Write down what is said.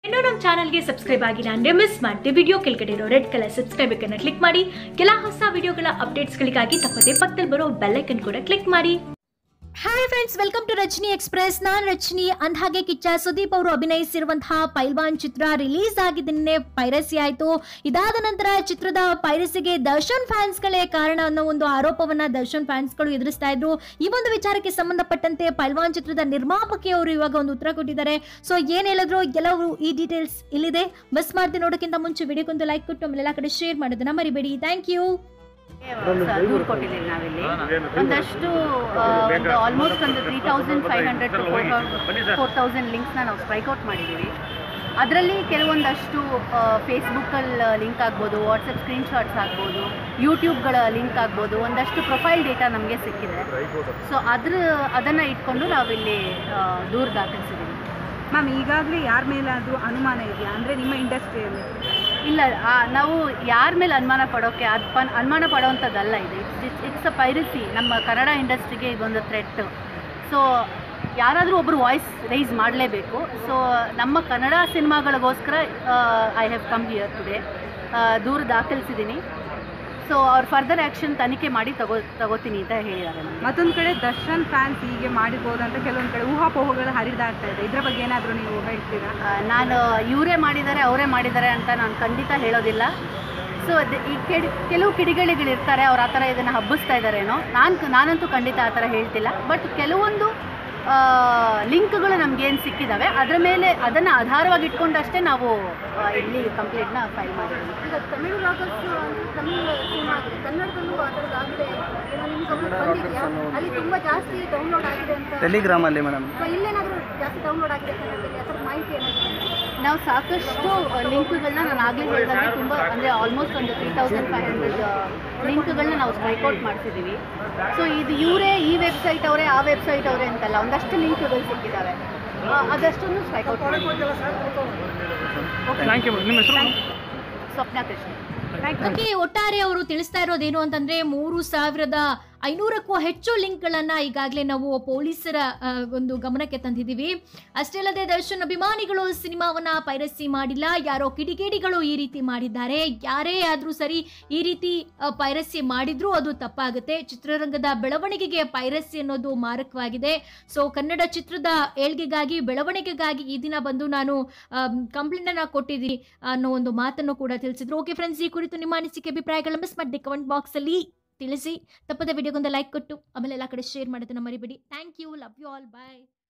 ಇನ್ನೂ ನಮ್ಮ ಚಾನಲ್ಗೆ ಸಬ್ಸ್ಕ್ರೈಬ್ ಆಗಿಲ್ಲ ಅಂದ್ರೆ ಮಿಸ್ ಮಾಡಿದೆ ವಿಡಿಯೋ ಕೆಳಗಡೆ ಇರೋ ರೆಡ್ ಕಲರ್ ಸಬ್ಸ್ಕ್ರೈಬ್ ಅನ್ನ ಕ್ಲಿಕ್ ಮಾಡಿ ಕೆಲ ಹೊಸ ವಿಡಿಯೋಗಳ ಅಪ್ಡೇಟ್ಸ್ಗಳಿಗಾಗಿ ತಪ್ಪದೆ ಪಕ್ಕದಲ್ಲಿ ಬರೋ ಬೆಲ್ಲೈಕನ್ ಕೂಡ ಕ್ಲಿಕ್ ಮಾಡಿ hi friends welcome to Rajani express ನಾನ್ ರಜನಿ ಅಂದ್ಹಾಗೆ ಕಿಚ್ಚ ಸುದೀಪ್ ಅವರು ಅಭಿನಯಿಸಿರುವಂತಹ ಪೈಲ್ವಾನ್ ಚಿತ್ರ ರಿಲೀಸ್ ಆಗಿದ್ದ ನಿನ್ನೆ ಪೈರಸಿ ಆಯಿತು ಇದಾದ ನಂತರ ಚಿತ್ರದ ಪೈರಸಿಗೆ ದರ್ಶನ್ ಫ್ಯಾನ್ಸ್ಗಳೇ ಕಾರಣ ಅನ್ನೋ ಒಂದು ಆರೋಪವನ್ನ ದರ್ಶನ್ ಫ್ಯಾನ್ಸ್ಗಳು ಎದುರಿಸ್ತಾ ಇದ್ರು ಈ ಒಂದು ವಿಚಾರಕ್ಕೆ ಸಂಬಂಧಪಟ್ಟಂತೆ ಪೈಲ್ವಾನ್ ಚಿತ್ರದ ನಿರ್ಮಾಪಕಿಯವರು ಇವಾಗ ಒಂದು ಉತ್ತರ ಕೊಟ್ಟಿದ್ದಾರೆ ಸೊ ಏನ್ ಹೇಳಿದ್ರು ಎಲ್ಲವೂ ಈ ಡೀಟೇಲ್ಸ್ ಇಲ್ಲಿದೆ ಮಿಸ್ ಮಾಡ್ದೆ ನೋಡೋಕ್ಕಿಂತ ಮುಂಚೆ ವಿಡಿಯೋಕ್ಕೊಂದು ಲೈಕ್ ಕೊಟ್ಟು ಆಮೇಲೆ ಎಲ್ಲ ಕಡೆ ಶೇರ್ ಮಾಡೋದನ್ನ ಮರಿಬೇಡಿ ಥ್ಯಾಂಕ್ ಯು ದೂರು ಕೊಟ್ಟಿದ್ದೀವಿ ನಾವಿಲ್ಲಿ ಒಂದಷ್ಟು ಆ, ಒಂದು ಆಲ್ಮೋಸ್ಟ್ ಒಂದು three thousand five hundred two four four thousand ಲಿಂಕ್ಸ್ನ ನಾವು ಸ್ಟ್ರೈಕ್ಔಟ್ ಮಾಡಿದ್ದೀವಿ ಅದರಲ್ಲಿ ಕೆಲವೊಂದಷ್ಟು ಫೇಸ್ಬುಕ್ಕಲ್ಲಿ ಲಿಂಕ್ ಆಗ್ಬೋದು ವಾಟ್ಸಪ್ ಸ್ಕ್ರೀನ್ಶಾಟ್ಸ್ ಆಗ್ಬೋದು ಯೂಟ್ಯೂಬ್ಗಳ ಲಿಂಕ್ ಆಗ್ಬೋದು ಒಂದಷ್ಟು ಪ್ರೊಫೈಲ್ ಡೇಟಾ ನಮಗೆ ಸಿಕ್ಕಿದೆ ಸೊ ಅದ್ರ ಅದನ್ನು ಇಟ್ಕೊಂಡು ನಾವಿಲ್ಲಿ ಆ, ದೂರು ದಾಖಲಿಸಿದ್ದೀವಿ ಮ್ಯಾಮ್ ಈಗಾಗಲೇ ಯಾರ ಮೇಲಾದರೂ ಅನುಮಾನ ಇದೆಯಾ ಅಂದರೆ ನಿಮ್ಮ ಇಂಡಸ್ಟ್ರಿಯಲ್ಲಿ ಇಲ್ಲ ಆ, ನಾವು ಯಾರ ಮೇಲೆ ಅನುಮಾನ ಪಡೋಕ್ಕೆ ಅದು ಪನ್ ಅನುಮಾನ ಪಡೋವಂಥದ್ದಲ್ಲ ಇದು ಇಟ್ಸ್ ಇಟ್ಸ್ ಅ ಪೈರಸಿ ನಮ್ಮ ಕನ್ನಡ ಇಂಡಸ್ಟ್ರಿಗೆ ಇದೊಂದು ಥ್ರೆಟ್ ಸೊ ಯಾರಾದರೂ ಒಬ್ಬರು ವಾಯ್ಸ್ ರೈಸ್ ಮಾಡಲೇಬೇಕು ಸೊ ನಮ್ಮ ಕನ್ನಡ ಸಿನಿಮಾಗಳಿಗೋಸ್ಕರ I have come here today ದೂರ ದಾಖಲಿಸಿದ್ದೀನಿ ಸೊ ಅವ್ರು ಫರ್ದರ್ ಆ್ಯಕ್ಷನ್ ತನಿಖೆ ಮಾಡಿ ತಗೋ ತಗೋತೀನಿ ಅಂತ ಹೇಳಿದ್ದಾರೆ ನಮ್ಗೆ. ಮತ್ತೊಂದು ಕಡೆ ದರ್ಶನ್ ಫ್ಯಾನ್ಸ್ ಹೀಗೆ ಮಾಡಿರ್ಬೋದು ಅಂತ ಕೆಲವೊಂದು ಕಡೆ ಊಹಾಪೋಹಗಳು ಹರಿದಾಡ್ತಾ ಇದೆ ಇದ್ರ ಬಗ್ಗೆ ಏನಾದರೂ ನೀವು ಹೇಳ್ತೀರಾ ಆ, ನಾನು ಇವರೇ ಮಾಡಿದ್ದಾರೆ ಅವರೇ ಮಾಡಿದ್ದಾರೆ ಅಂತ ನಾನು ಖಂಡಿತ ಹೇಳೋದಿಲ್ಲ ಸೊ ಈ ಕೆಡಿ ಕೆಲವು ಕಿಡಿಗಳಿಗಳಿರ್ತಾರೆ ಅವ್ರು ಆ ಥರ ಇದನ್ನು ಹಬ್ಬಿಸ್ತಾ ಇದ್ದಾರೇನೋ ನಾನು ನಾನಂತೂ ಖಂಡಿತ ಆ ಥರ ಹೇಳ್ತಿಲ್ಲ ಬಟ್ ಕೆಲವೊಂದು ಲಿಂಕ್ಗಳು ನಮಗೇನು ಸಿಕ್ಕಿದ್ದಾವೆ ಅದರ ಮೇಲೆ ಅದನ್ನು ಆಧಾರವಾಗಿ ಇಟ್ಕೊಂಡಷ್ಟೇ ನಾವು ಆ, ಇಲ್ಲಿ ಕಂಪ್ಲೇಂಟ್ನ ಫೈಲ್ ಮಾಡಿದ್ದೀವಿ ಈಗ ತಮಿಳು ರಾಗಸ್ ತಮಿಳು ಸಿನಿಮಾ ಆಗಿದೆ ಕನ್ನಡದಲ್ಲೂ ಆ ಥರದ್ದು ಆಗಿದೆ ಏನೋ ನಿಮ್ಮ ಗಮನಕ್ಕೆ ಬಂದಿದೆಯಾ ಅಲ್ಲಿ ತುಂಬ ಜಾಸ್ತಿ ಡೌನ್ಲೋಡ್ ಆಗಿದೆ ಅಂತ ಟೆಲಿಗ್ರಾಮಲ್ಲಿ ಮೇಡಮ್ ಸೊ ಇಲ್ಲೇನಾದರೂ ಜಾಸ್ತಿ ಡೌನ್ಲೋಡ್ ಆಗಿದೆ ಕನ್ನಡದಲ್ಲಿ ಆ ಥರದ ಮಾಹಿತಿ ಏನಾಗಿದೆ ನಾವು ಸಾಕಷ್ಟು ಲಿಂಕ್ಗಳನ್ನ ನಾನು ಆಗಲೇ ಹೇಳಿದಂಗೆ ತುಂಬ ಅಂದರೆ ಆಲ್ಮೋಸ್ಟ್ ಒಂದು ತ್ರೀ ತೌಸಂಡ್ ಫೈವ್ ಹಂಡ್ರೆಡ್ ಲಿಂಕ್ಗಳನ್ನ ನಾವು ಸ್ಟ್ರೈಕ್ಔಟ್ ಮಾಡ್ತಿದ್ದೀವಿ ಸೊ ಇದು ಇವರೇ ಈ ವೆಬ್ಸೈಟ್ ಅವರೇ ಆ ವೆಬ್ಸೈಟ್ ಅವರೇ ಅಂತಲ್ಲ ಒಂದಷ್ಟು ಲಿಂಕ್ಗಳು ಸಿಕ್ಕಿದ್ದಾವೆ ಆ, ಅದಷ್ಟನ್ನು ಸ್ಟ್ರೈಕ್ಔಟ್ ಮಾಡಿ ಥ್ಯಾಂಕ್ ಯು ನಿಮ್ಮ ಹೆಸರು ಸ್ವಪ್ನ ಕೃಷ್ಣ ಓಕೆ ಒಟ್ಟಾರೆ ಅವರು ತಿಳಿಸ್ತಾ ಇರೋದೇನು ಅಂತಂದ್ರೆ ಮೂರು ಸಾವಿರದ ಐನೂರಕ್ಕೂ ಹೆಚ್ಚು ಲಿಂಕ್ಗಳನ್ನು ಈಗಾಗಲೇ ನಾವು ಪೊಲೀಸರ ಆ, ಒಂದು ಗಮನಕ್ಕೆ ತಂದಿದ್ದೀವಿ ಅಷ್ಟೇ ಅಲ್ಲದೆ ದರ್ಶನ್ ಅಭಿಮಾನಿಗಳು ಸಿನಿಮಾವನ್ನ ಪೈರಸಿ ಮಾಡಿಲ್ಲ ಯಾರೋ ಕಿಡಿಗೇಡಿಗಳು ಈ ರೀತಿ ಮಾಡಿದ್ದಾರೆ ಯಾರೇ ಆದರೂ ಸರಿ ಈ ರೀತಿ ಆ, ಪೈರಸಿ ಮಾಡಿದ್ರೂ ಅದು ತಪ್ಪಾಗುತ್ತೆ ಚಿತ್ರರಂಗದ ಬೆಳವಣಿಗೆಗೆ ಪೈರಸಿ ಅನ್ನೋದು ಮಾರಕವಾಗಿದೆ ಸೊ ಕನ್ನಡ ಚಿತ್ರದ ಏಳ್ಗೆಗಾಗಿ ಬೆಳವಣಿಗೆಗಾಗಿ ಈ ದಿನ ಬಂದು ನಾನು ಕಂಪ್ಲೇಂಟನ್ನು ಕೊಟ್ಟಿದ್ದೀನಿ ಅನ್ನೋ ಒಂದು ಮಾತನ್ನು ಕೂಡ ತಿಳಿಸಿದ್ರು ಓಕೆ ಫ್ರೆಂಡ್ಸ್ ಈ ಕುರಿತು ನಿಮ್ಮ ಅನಿಸಿಕೆ ಅಭಿಪ್ರಾಯಗಳ ಮಿಸ್ ಮಾಡಿ ಕಮೆಂಟ್ ಬಾಕ್ಸಲ್ಲಿ ತಿಳಿಸಿ ತಪ್ಪದ ವಿಡಿಯೋಗೊಂದು ಲೈಕ್ ಕೊಟ್ಟು ಆಮೇಲೆ ಎಲ್ಲ ಕಡೆ ಶೇರ್ ಮಾಡೋದನ್ನ ಮರಿಬೇಡಿ thank you love you all bye